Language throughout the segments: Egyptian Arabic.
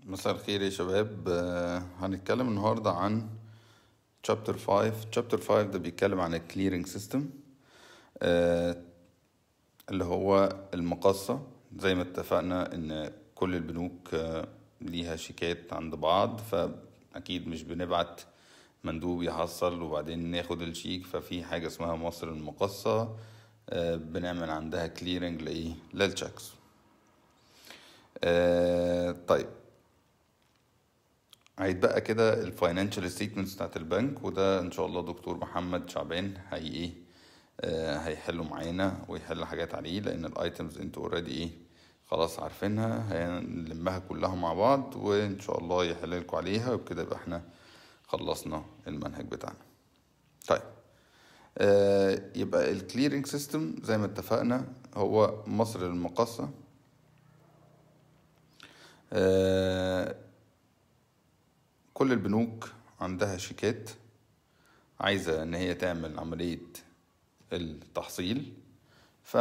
مساء الخير يا شباب آه، هنتكلم النهاردة عن chapter 5 chapter 5 ده بيتكلم عن ال clearing system آه، اللي هو المقاصة زي ما اتفقنا ان كل البنوك آه، ليها شيكات عند بعض فأكيد مش بنبعت مندوب يحصل وبعدين ناخد الشيك ففي حاجة اسمها مصر المقاصة آه، بنعمل عندها clearing لإيه للتشيكس آه، طيب هيتبقى كده الفاينانشال ستيتمنتس بتاعت البنك وده ان شاء الله دكتور محمد شعبان هي ايه آه هيحلوا معانا ويحل حاجات عليه لان الايتمز انتوا اوريدي ايه خلاص عارفينها هنلمها كلها مع بعض وان شاء الله يحل لكم عليها وبكده يبقى احنا خلصنا المنهج بتاعنا طيب آه يبقى الكليرنج سيستم زي ما اتفقنا هو مصر المقاصة آه كل البنوك عندها شيكات عايزة إن هي تعمل عملية التحصيل ف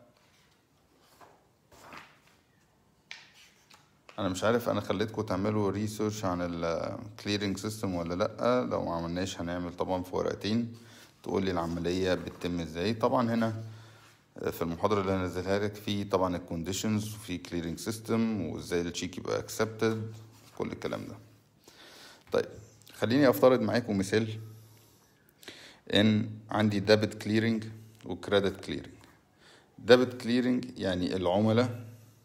أنا مش عارف أنا خليتكم تعملوا ريسيرش عن الكليرنج سيستم ولا لأ لو ما عملناش هنعمل طبعا في ورقتين تقول لي العملية بتتم ازاي طبعا هنا في المحاضرة اللي هنزلها لك في طبعا الكونديشنز وفي كليرنج سيستم وازاي التشيك يبقى اكسبتد كل الكلام ده طيب خليني افترض معاكم مثال ان عندي ديبت كليرنج وكريدت كليرنج ديبت كليرنج يعني العملاء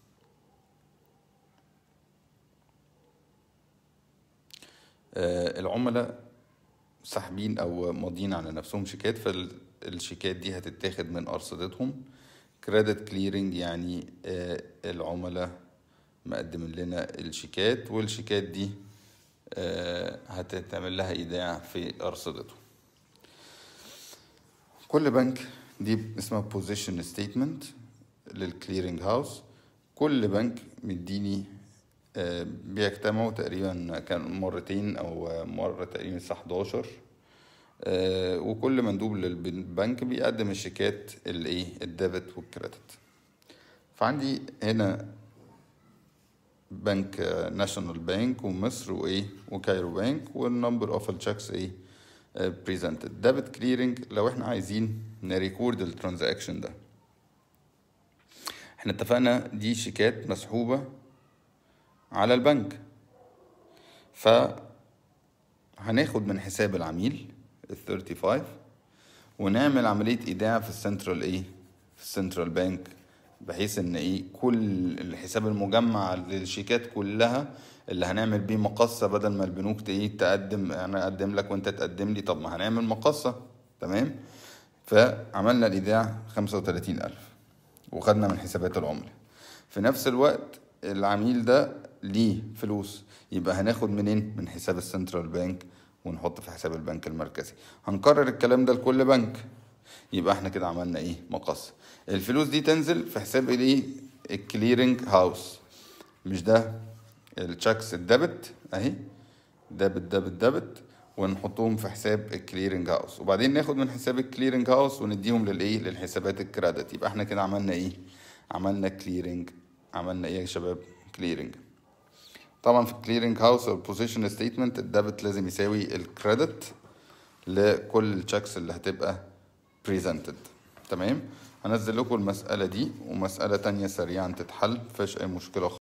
آه العملاء ساحبين او ماضيين على نفسهم شيكات فالشيكات دي هتتاخد من ارصدتهم كريدت كليرنج يعني آه العملاء مقدم لنا الشيكات والشيكات دي آه هتتعمل لها ايداع في ارصدته كل بنك دي اسمها بوزيشن ستيتمنت للكليرنج هاوس كل بنك مديني آه بيجتمعوا تقريبا كان مرتين او مره تقريبا الساعه 11 آه وكل مندوب للبنك بيقدم الشيكات الايه الديبت والكريدت فعندي هنا بنك ناشونال بانك ومصر وايه وكايرو بانك والنمبر اوف التشيكس ايه بريزنتد ديبت كليرنج لو احنا عايزين نريكورد الترانزاكشن ده احنا اتفقنا دي شيكات مسحوبه على البنك ف هناخد من حساب العميل ال 35 ونعمل عمليه ايداع في السنترال ايه في السنترال بانك بحيث ان ايه كل الحساب المجمع للشيكات كلها اللي هنعمل بيه مقصة بدل ما البنوك ايه تقدم انا اقدم لك وانت تقدم لي طب ما هنعمل مقصة تمام فعملنا الايداع خمسة وتلاتين الف وخدنا من حسابات العملة في نفس الوقت العميل ده ليه فلوس يبقى هناخد منين من حساب السنترال بانك ونحط في حساب البنك المركزي هنكرر الكلام ده لكل بنك يبقى احنا كده عملنا ايه مقص الفلوس دي تنزل في حساب الايه الكليرنج هاوس مش ده التشيكس الدبت اهي دبت دبت دبت ونحطهم في حساب الكليرنج هاوس وبعدين ناخد من حساب الكليرنج هاوس ونديهم للايه للحسابات الكريدت يبقى احنا كده عملنا ايه عملنا كليرنج عملنا ايه يا شباب كليرنج طبعا في الكليرنج هاوس او البوزيشن ستيتمنت الدبت لازم يساوي الكريدت لكل التشيكس اللي هتبقى presented تمام هنزل لكم المسألة دي ومسألة تانية سريعا تتحل مفيهاش أي مشكلة